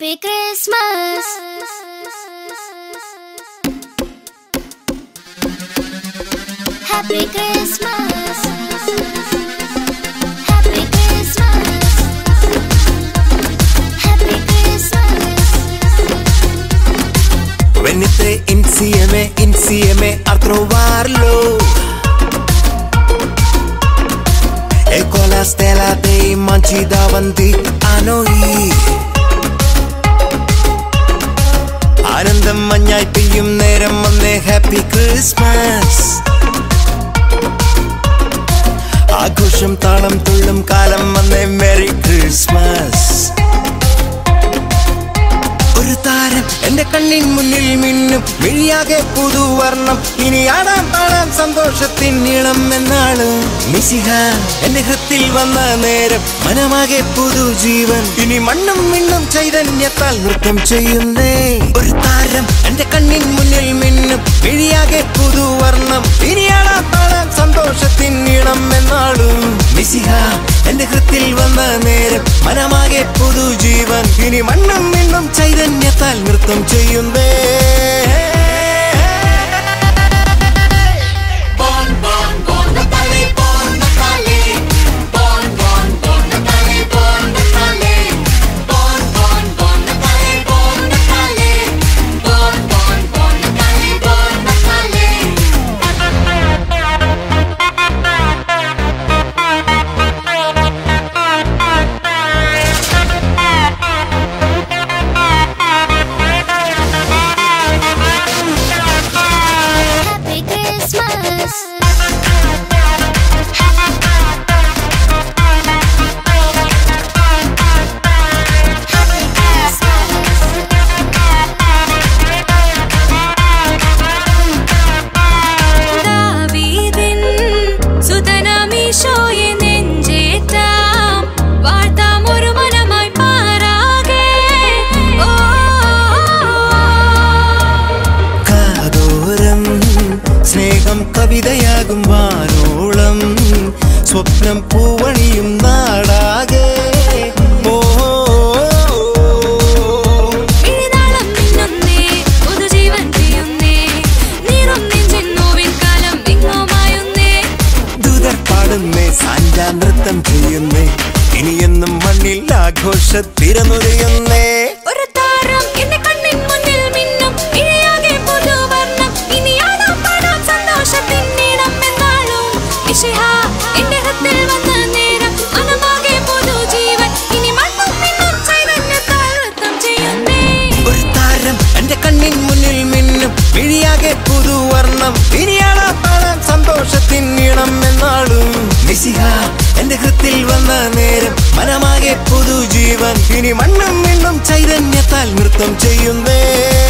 Happy Christmas. Happy Christmas. Happy Christmas. Happy Christmas. Venite insieme, insieme a trovarlo. E con la stella dei manci davanti a noi. ആനന്ദം മഞ്ഞായി പെയ്യും നേരം വന്നേ happy Christmas ആഘോഷം താളം തുള്ളും കാലം വന്നേ മെറി ക്രിസ്മസ് ഒരു താരം എന്റെ കണ്ണിൻ മുന്നിൽ മിന്നും മിഴിയാകെ പുതുവർണ്ണം ഇനി ആടാം പാടാം സന്തോഷത്തിൻ നീളം എന്നാണ് മിസിഹ എന്റെ ഹൃത്തിൽ വന്ന നേരം മനമാകെ പുതുജീവൻ ഇനി മണ്ണും മിണ്ണും ചൈതന്യത്താൽ നൃത്തം ചെയ്യുന്നേ ഒരു താരം എന്റെ കണ്ണിൻ മുന്നിൽ മിന്നും മിഴിയാകെ പുതുവർണ്ണം ഇനി ആടാം പാടാം സന്തോഷത്തിൻ നീളം എന്നാളും മിസിഹ എന്റെ ഹൃത്തിൽ വന്ന നേരം മനമാകെ പുതുജീവൻ ഇനി മണ്ണും മിണ്ണും ചൈതന്യത്താൽ നൃത്തം ചെയ്യുന്നേ Happy Christmas. Happy ദാവീദിൻ സുതനാമീശോയെ നെഞ്ചേറ്റാം വാഴ്ത്താം ഒരു മനമായി പാരാകെ ഓ കാതോരം സ്നേഹം കവിതയാകും വാനോളം സ്വപ്നം പൂവണിയും നാടാകെ ഓ മിഴിനാളം മിന്നുന്നേ പുതുജീവൻ ചെയ്യുന്നേ നീറും നെഞ്ചിൻ നോവിൻ കാലം വിങ്ങുമായുന്നേ ദൂതർ പാടുന്നേ സാന്റ നൃത്തം ചെയ്യുന്നേ ഇനിയെന്നും മണ്ണിൽ ആഘോഷ തിരനുരയുന്നേ ഒരു താരം എന്റെ കണ്ണിൻ മുന്നിൽ മിന്നും ഇഴയാകെ പുതുവർണ്ണം ഇനി ആടാം പാടാം സന്തോഷത്തിൻ നീളം എന്നാളും മിശിഹ എന്റെ ഹൃത്തിൽ വന്ന നേരം മനമാകെ പുതുജീവൻ ഇനി മണ്ണും മിന്നും ചൈതന്യത്താൽ നൃത്തം ചെയ്യുന്നേ ഒരു താരം എന്റെ കണ്ണിൻ മുന്നിൽ മിന്നും വിഴിയാകെ പുതുവർണ്ണം ഇനിയാളാ പാടാൻ സന്തോഷത്തിൻ നീളം എന്നാളും മിസിഹ എന്റെ ഹൃത്തിൽ വന്ന നേരം മനമാകെ പുതുജീവൻ ഇനി മണ്ണും മിണ്ണും ചൈതന്യത്താൽ നൃത്തം ചെയ്യുന്നേ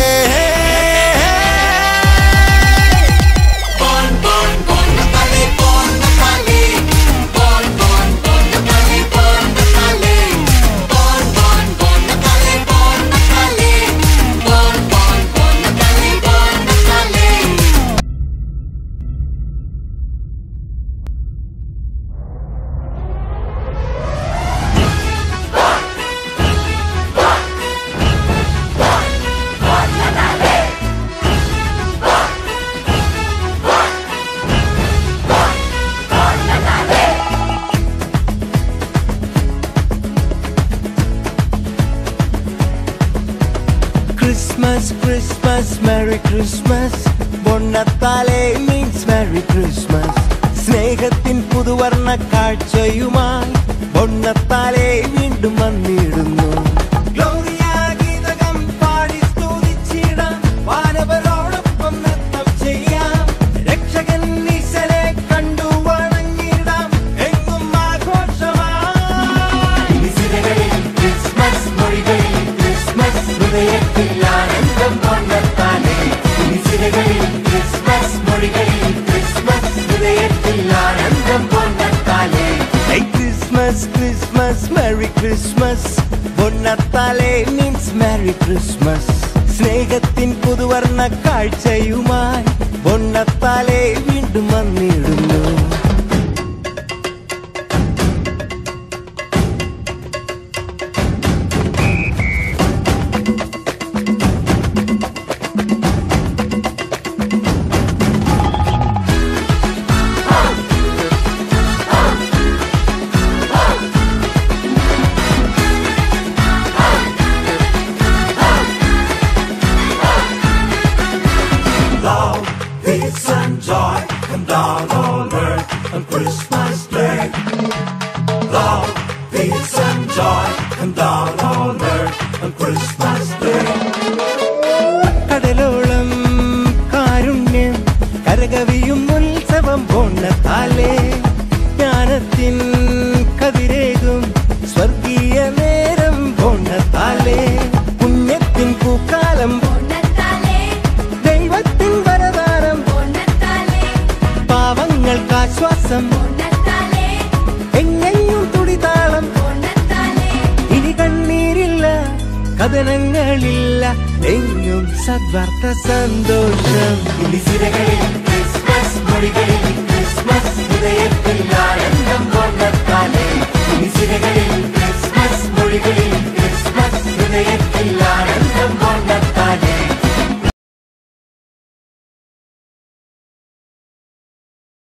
ക്രിസ്മസ് ക്രിസ്മസ് മെറി ക്രിസ്മസ് പൊണ്ണത്താലെ മീൻസ് മെറി ക്രിസ്മസ് സ്നേഹത്തിൻ പുതുവർണ്ണ കാഴ്ചയുമായി പൊണ്ണത്താലെ വീണ്ടും വന്നിടുന്നു ഗ്ലോറിയ ഗീതകം പാടി സ്തുതിച്ചിടാം വാനവരോടൊപ്പം നൃത്തം ചെയ്യാം രക്ഷകൻ ഈശനെ കണ്ടു വണങ്ങിടാം എങ്ങും ആഘോഷമായി ക്രിസ്മസ് മൊഴികളിൽ ക്രിസ്മസ് ഹൃദയത്തിൽ ആനന്ദം കൊണ്ടെത്താനേ നിസിരകളിൽ ക്രിസ്മസ് മൊഴികളിൽ ക്രിസ്മസ് ഹൃദയത്തിൽ ആനന്ദം കൊണ്ടെത്താനേ ക്രിസ്മസ് ക്രിസ്മസ് മെറി ക്രിസ്മസ് പൊന്നത്താലേ മീൻസ് മെറി ക്രിസ്മസ് സ്നേഹത്തിൻ പുതുവർണ്ണ കാഴ്ചയുമായി പൊന്നത്താലേ വീണ്ടും വന്നിടുന്നു come down on earth on Christmas Day. Love, peace and joy come down on earth on Christmas Day. കടലോളം കാരുണ്യം കരകവിയും ഉത്സവം പോന്നത്താലേ ജ്ഞാനത്തിൻ കതിരേകും സ്വർഗീയ നേരം പോന്നത്താലേ പുണ്യത്തിൻ പൂക്കാലം ദൈവത്തിൻ വരദാനം പാവങ്ങൾക്കാശ്വാസം എങ്ങെങ്ങും തുടിതാളം ഇനി കണ്ണീരില്ല കഥനങ്ങളില്ല എങ്ങും സദ്വാർത്ത സന്തോഷം ഇനി സിരകളിൽ ക്രിസ്മസ് മൊഴികളിൽ ക്രിസ്മസ് ഹൃദയത്തിൽ ആനന്ദം